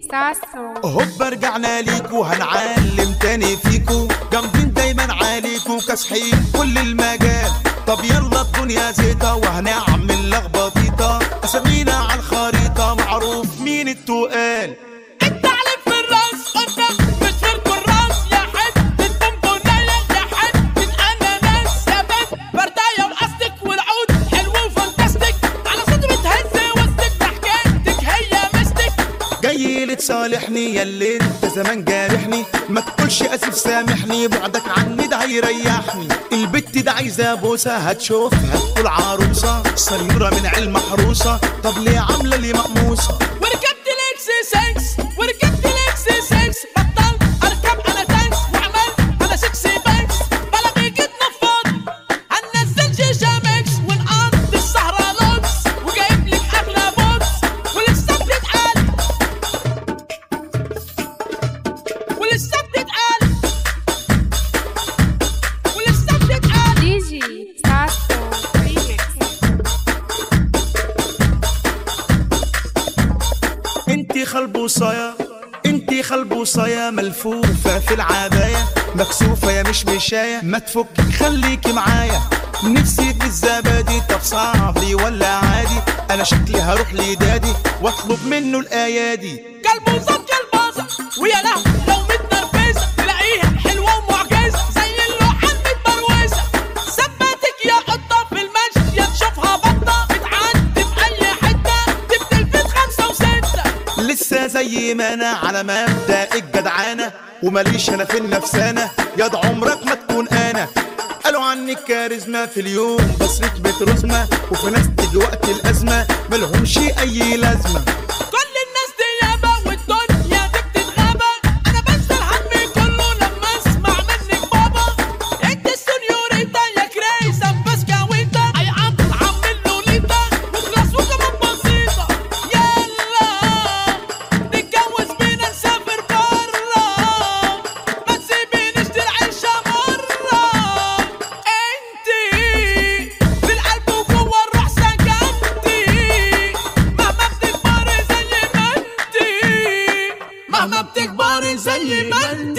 ساسو هوب رجعنا ليكو هنعلم تاني فيكو جامدين دايما عليكو كاسحين كل المجال طب يلا الدنيا زيطة وهنعمل لخبطيطة اسامينا على الخريطة معروف مين التقال التعليم في الراس انت مش في الكراس يا حد البونبونايه يا حد الاناناس يا بنت بردايه واستك والعود حلو وفانتاستيك على صوت بتهز وسطك ضحكتك هي مستك جاي لتصالحني يا اللي انت زمان جارحني ما تقولش اسف سامحني بعدك عني ده هيريحني البت ده عايزه بوسه هتشوفها تقول عروسه صيره من علم محروسه طب ليه عامله لي مقموسه وركبت الاكس 6 وركبت الاكس 6 بطل اركب انا تانكس وعمل انا 6 بانكس بلا بيجي نفض هننزل شيشه ميكس ونقضي السهره لوكس وجايب لك اغلى بوكس ولسه بتتقال ولسه بتتقال ولسه بتتقال دي جي ساسو ريميكس انتي خلبوصايا انتي خلبوصايا ملفوفة في العباية مكسوفة يا مش مشاية ما تفك خليكي معايا نفسي في الزبادي طب صعب لي ولا عادي انا شكلي هروح لدادي واطلب منه الايادي كلبوزة كلبوزة ويا له لو متنرفزة تلاقيها حلوة ومعجزة زي اللوحة المتبروزة ثبتك يا قطة في المشي يا تشوفها بطة بتعدي في أي حتة تبتلفت خمسة وستة لسه زي ما انا على مبدا الجدعانه وماليش انا في النفسانه يا ده عمرك ما تكون انا قالوا عني كاريزما في اليوم بصرف بترزمة وفي ناس تيجي وقت الازمه ملهمش اي لازمه كل الناس ديابة والدنيا دي بتتغابى أنا بنسى الهم كله لما أسمع منك بابا أنت السنيوريتا يا كريسة بسكاويتا أي عقل عامل لوليتا وخلاص وكمان بسيطة يلا نتجوز بينا نسافر برا ما تسيبينيش العيشة مرة انتي في القلب وجوه الروح سكنتي مهما بتكبري زي ما انتي مهما بتكبري زي ما انتي